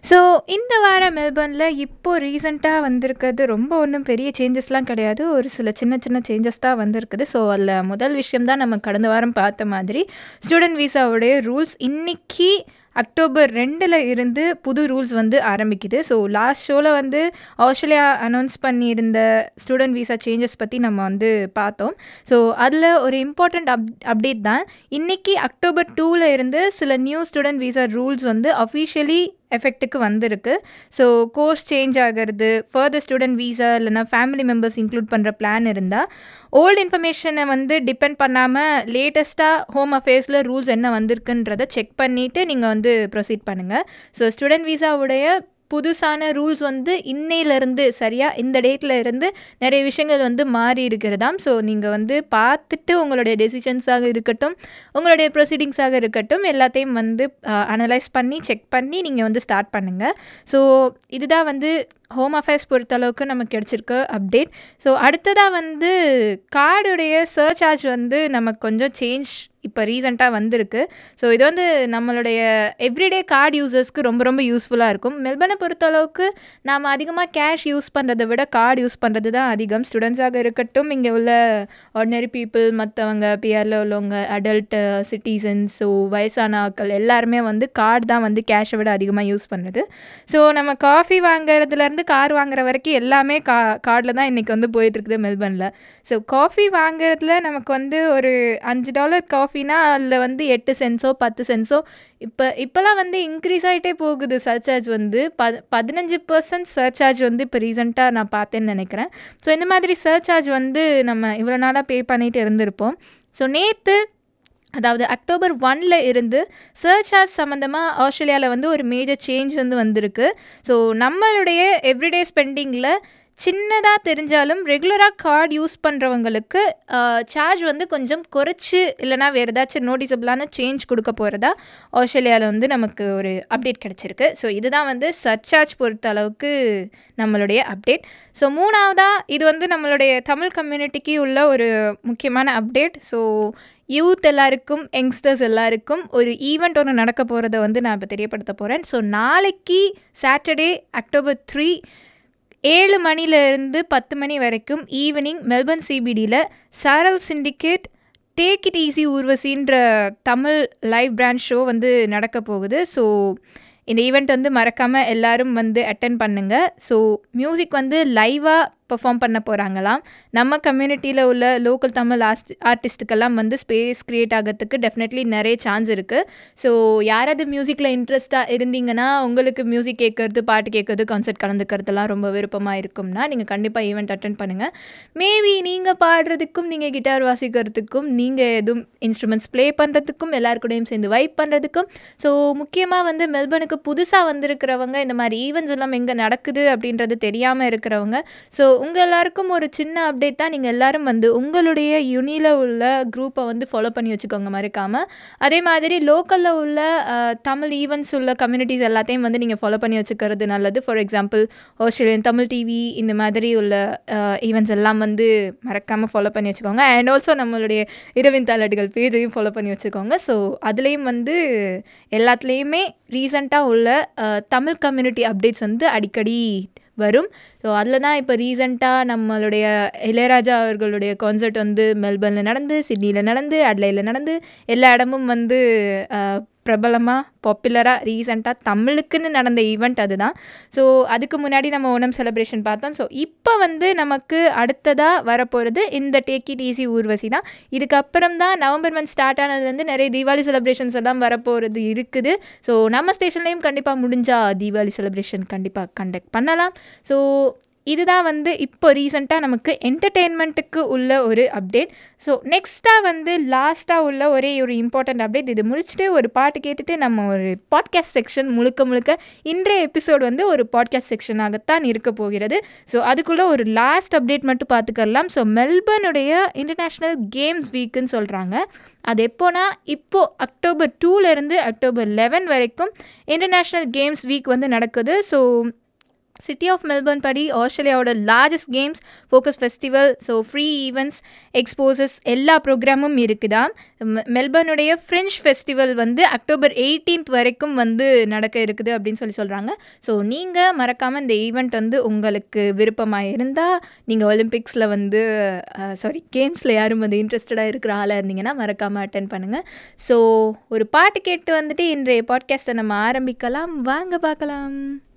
so இந்த வாரம் மெல்பர்னில் இப்போது ரீசெண்டாக வந்திருக்கிறது ரொம்ப ஒன்றும் பெரிய சேஞ்சஸ்லாம் கிடையாது ஒரு சில சின்ன சின்ன சேஞ்சஸ் தான் வந்திருக்குது ஸோ அதில் முதல் விஷயம் தான் நம்ம கடந்த வாரம் பார்த்த மாதிரி ஸ்டூடெண்ட் விசாவுடைய ரூல்ஸ் இன்னைக்கு அக்டோபர் ரெண்டில் இருந்து புது ரூல்ஸ் வந்து ஆரம்பிக்குது ஸோ லாஸ்ட் ஷோவில் வந்து ஆஸ்திரேலியா அனௌன்ஸ் பண்ணியிருந்த ஸ்டூடெண்ட் விசா சேஞ்சஸ் பற்றி நம்ம வந்து பார்த்தோம் ஸோ அதில் ஒரு இம்பார்ட்டண்ட் அப் அப்டேட் தான் இன்றைக்கி அக்டோபர் டூவில் இருந்து சில நியூ ஸ்டூடெண்ட் விசா ரூல்ஸ் வந்து அஃபிஷியலி எஃபெக்ட்டுக்கு வந்திருக்கு ஸோ கோர்ஸ் சேஞ்ச் ஆகிறது ஃபர்தர் ஸ்டூடெண்ட் வீசா இல்லைனா ஃபேமிலி மெம்பர்ஸ் இன்க்ளூட் பண்ணுற பிளான் இருந்தால் ஓல்டு இன்ஃபர்மேஷனை வந்து டிபெண்ட் பண்ணாமல் லேட்டஸ்ட்டாக ஹோம் அஃபேர்ஸில் ரூல்ஸ் என்ன வந்திருக்குன்றதை செக் பண்ணிவிட்டு நீங்கள் வந்து ப்ரொசீட் பண்ணுங்கள் ஸோ ஸ்டூடெண்ட் வீசாவுடைய புதுசான ரூல்ஸ் வந்து இன்னையிலேருந்து சரியாக இந்த டேட்டில் இருந்து நிறைய விஷயங்கள் வந்து மாறி இருக்கிறதாம் ஸோ நீங்கள் வந்து பார்த்துட்டு உங்களுடைய டெசிஷன்ஸாக இருக்கட்டும் உங்களுடைய ப்ரொசீடிங்ஸாக இருக்கட்டும் எல்லாத்தையும் வந்து அனலைஸ் பண்ணி செக் பண்ணி நீங்கள் வந்து ஸ்டார்ட் பண்ணுங்கள் ஸோ இதுதான் வந்து ஹோம் அஃபேர்ஸ் பொறுத்தளவுக்கு நமக்கு கிடச்சிருக்கு அப்டேட் ஸோ அடுத்ததாக வந்து கார்டுடைய சர்ச் சார்ஜ் வந்து நமக்கு கொஞ்சம் சேஞ்ச் இப்போ ரீசெண்டாக வந்திருக்கு ஸோ இது வந்து நம்மளுடைய எவ்ரிடே கார்டு யூசர்ஸ்க்கு ரொம்ப ரொம்ப யூஸ்ஃபுல்லாக இருக்கும் மெல்பர்னை பொறுத்தளவுக்கு நாம் அதிகமாக கேஷ் யூஸ் பண்ணுறதை விட கார்டு யூஸ் பண்ணுறது தான் அதிகம் ஸ்டூடெண்ட்ஸாக இருக்கட்டும் இங்கே உள்ள ஆர்டினரி பீப்புள் மற்றவங்க பிஆரில் உள்ளவங்க அடல்ட் சிட்டிசன்ஸ் ஸோ வயசான ஆட்கள் எல்லாருமே வந்து கார்டு தான் வந்து கேஷை விட அதிகமாக யூஸ் பண்ணுறது ஸோ நம்ம காஃபி வாங்குறதுலேருந்து கார் வாங்குற வரைக்கும் எல்லாமே கா கார்டில் தான் இன்றைக்கி வந்து போயிட்டுருக்குது மெல்பர்னில் ஸோ காஃபி வாங்குறதுல நமக்கு வந்து ஒரு அஞ்சு டாலர் காஃபினா அதில் வந்து எட்டு சென்ஸோ பத்து சென்ஸோ இப்போ இப்போலாம் வந்து இன்க்ரீஸ் ஆகிட்டே போகுது சர்சார்ஜ் வந்து ப பதினஞ்சு பர்சன்ட் சர்சார்ஜ் வந்து இப்போ ரீசெண்டாக நான் பார்த்தேன்னு நினைக்கிறேன் ஸோ இந்த மாதிரி சர்சார்ஜ் வந்து நம்ம இவ்வளோ நாளாக பே பண்ணிட்டு இருந்திருப்போம் ஸோ நேற்று அதாவது அக்டோபர் ஒன்ல இருந்து சர்ச் சார்ஜ் சம்மந்தமாக ஆஸ்திரேலியாவில் வந்து ஒரு மேஜர் சேஞ்ச் வந்து வந்திருக்கு ஸோ நம்மளுடைய எவ்ரிடே ஸ்பெண்டிங்கில் சின்னதாக தெரிஞ்சாலும் ரெகுலராக கார்டு யூஸ் பண்ணுறவங்களுக்கு சார்ஜ் வந்து கொஞ்சம் குறைச்சி இல்லைனா வேறு ஏதாச்சும் நோட்டிசபிளான சேஞ்ச் கொடுக்க போகிறதா ஆஸ்திரேலியாவில் வந்து நமக்கு ஒரு அப்டேட் கிடச்சிருக்கு ஸோ இதுதான் வந்து சர்ச்சார்ஜ் பொறுத்த அளவுக்கு நம்மளுடைய அப்டேட் ஸோ மூணாவதாக இது வந்து நம்மளுடைய தமிழ் கம்யூனிட்டிக்கு உள்ள ஒரு முக்கியமான அப்டேட் ஸோ யூத் எல்லாருக்கும் யங்ஸ்டர்ஸ் எல்லாருக்கும் ஒரு ஈவெண்ட் ஒன்று நடக்க போகிறத வந்து நான் இப்போ தெரியப்படுத்த போகிறேன் ஸோ நாளைக்கு சாட்டர்டே அக்டோபர் த்ரீ ஏழு மணிலேருந்து பத்து மணி வரைக்கும் ஈவினிங் மெல்பர்ன் சிபிடியில் Saaral syndicate take it easy ஊர்வசின்ற தமிழ் லைவ் பிராண்ட் ஷோ வந்து நடக்க போகுது ஸோ இந்த ஈவெண்ட் வந்து மறக்காமல் எல்லோரும் வந்து அட்டன் பண்ணுங்கள் ஸோ மியூசிக் வந்து லைவாக பெர்ஃபார்ம் பண்ண போகிறாங்களாம் நம்ம கம்யூனிட்டியில் உள்ள லோக்கல் தமிழ் ஆஸ்ட் ஆர்டிஸ்ட்டுக்கெல்லாம் வந்து ஸ்பேஸ் க்ரியேட் ஆகிறதுக்கு டெஃபினெட்லி நிறைய சான்ஸ் இருக்குது ஸோ யாராவது மியூசிக்கில் இன்ட்ரெஸ்ட்டாக இருந்தீங்கன்னா உங்களுக்கு மியூசிக் கேட்குறது பாட்டு கேட்குறது கான்சர்ட் கலந்துக்கிறதுலாம் ரொம்ப விருப்பமாக இருக்கும்னா நீங்கள் கண்டிப்பாக ஈவெண்ட் அட்டன் பண்ணுங்கள் மேபி நீங்கள் பாடுறதுக்கும் நீங்கள் கிட்டார் வாசிக்கிறதுக்கும் நீங்கள் எதுவும் இன்ஸ்ட்ருமெண்ட்ஸ் ப்ளே பண்ணுறதுக்கும் எல்லாருக்கூடையும் சேர்ந்து வைப் பண்ணுறதுக்கும் ஸோ முக்கியமாக வந்து மெல்பர்னுக்கு புதுசாக வந்திருக்கிறவங்க இந்த மாதிரி ஈவெண்ட்ஸ் எல்லாம் எங்கே நடக்குது அப்படின்றது தெரியாமல் இருக்கிறவங்க ஸோ உங்கள் எல்லாருக்கும் ஒரு சின்ன அப்டேட் தான் நீங்கள் எல்லோரும் வந்து உங்களுடைய யுனியில் உள்ள குரூப்பை வந்து ஃபாலோ பண்ணி வச்சுக்கோங்க மறக்காமல் அதே மாதிரி லோக்கலில் உள்ள தமிழ் ஈவெண்ட்ஸ் உள்ள கம்யூனிட்டிஸ் எல்லாத்தையும் வந்து நீங்கள் ஃபாலோ பண்ணி வச்சுக்கிறது நல்லது for example Australian Tamil TV இந்த மாதிரி உள்ள ஈவெண்ட்ஸ் எல்லாம் வந்து மறக்காமல் ஃபாலோ பண்ணி வச்சுக்கோங்க அண்ட் ஆல்சோ நம்மளுடைய இரவின் தாளாட்டுகள் பேஜையும் ஃபாலோ பண்ணி வச்சுக்கோங்க ஸோ அதுலேயும் வந்து எல்லாத்துலேயுமே ரீசண்டாக உள்ள தமிழ் கம்யூனிட்டி அப்டேட்ஸ் வந்து அடிக்கடி வரும் ஸோ அதில் தான் இப்போ ரீசண்டாக நம்மளுடைய இளையராஜா அவர்களுடைய கான்சர்ட் வந்து மெல்பர்னில் நடந்து சிட்னியில் நடந்து அட்லையில் நடந்து எல்லா இடமும் வந்து பிரபலமாக பாப்புலராக ரீசெண்டாக தமிழுக்குன்னு நடந்த ஈவெண்ட் அதுதான் ஸோ அதுக்கு முன்னாடி நம்ம ஓணம் செலிப்ரேஷன் பார்த்தோம் ஸோ இப்போ வந்து நமக்கு அடுத்ததாக வரப்போகிறது இந்த டேக் இட் ஈஸி ஊர்வசி தான் இதுக்கப்புறம் தான் நவம்பர் மந்த் ஸ்டார்ட் ஆனதுலேருந்து நிறைய தீபாவளி செலிப்ரேஷன்ஸ் எல்லாம் வரப்போகிறது இருக்குது ஸோ நம்ம ஸ்டேஷன்லேயும் கண்டிப்பாக முடிஞ்சால் தீபாவளி செலிப்ரேஷன் கண்டிப்பாக கண்டக்ட் பண்ணலாம் ஸோ இதுதான் வந்து இப்போ ரீசெண்டாக நமக்கு என்டர்டெயின்மெண்ட்டுக்கு உள்ள ஒரு அப்டேட் ஸோ நெக்ஸ்ட்டாக வந்து லாஸ்ட்டாக உள்ள ஒரே ஒரு இம்பார்ட்டண்ட் அப்டேட் இது முடிச்சுட்டு ஒரு பாட்டு கேட்டுட்டு நம்ம ஒரு பாட்காஸ்ட் செக்ஷன் முழுக்க முழுக்க இன்றைய எபிசோட் வந்து ஒரு பாட்காஸ்ட் செக்ஷனாகத்தான் இருக்க போகிறது ஸோ அதுக்குள்ளே ஒரு லாஸ்ட் அப்டேட் மட்டும் பார்த்துக்கலாம் ஸோ மெல்பர்னுடைய இன்டர்நேஷ்னல் கேம்ஸ் வீக்குன்னு சொல்கிறாங்க அது எப்போனா இப்போது அக்டோபர் டூலேருந்து அக்டோபர் லெவன் வரைக்கும் இன்டர்நேஷ்னல் கேம்ஸ் வீக் வந்து நடக்குது ஸோ சிட்டி ஆஃப் மெல்பர்ன் படி ஆஸ்திரேலியாவோட largest games focus festival so free events exposes எல்லா ப்ரோக்ராமும் இருக்குதாம் மெ- மெல்பர்னுடைய ஃப்ரெஞ்ச் ஃபெஸ்டிவல் வந்து அக்டோபர் 18th வரைக்கும் வந்து நடக்க இருக்குது அப்படின்னு சொல்லி சொல்கிறாங்க ஸோ நீங்கள் மறக்காமல் இந்த ஈவெண்ட் வந்து உங்களுக்கு விருப்பமாக இருந்தால் நீங்கள் ஒலிம்பிக்ஸில் வந்து சாரி கேம்ஸில் யாரும் வந்து இன்ட்ரெஸ்டடாக இருக்கிற ஆளாக இருந்தீங்கன்னா மறக்காமல் அட்டன் பண்ணுங்கள் ஸோ ஒரு பாட்டு கேட்டு வந்துட்டு இன்றைய பாட்காஸ்ட்டை நம்ம ஆரம்பிக்கலாம் வாங்க பார்க்கலாம்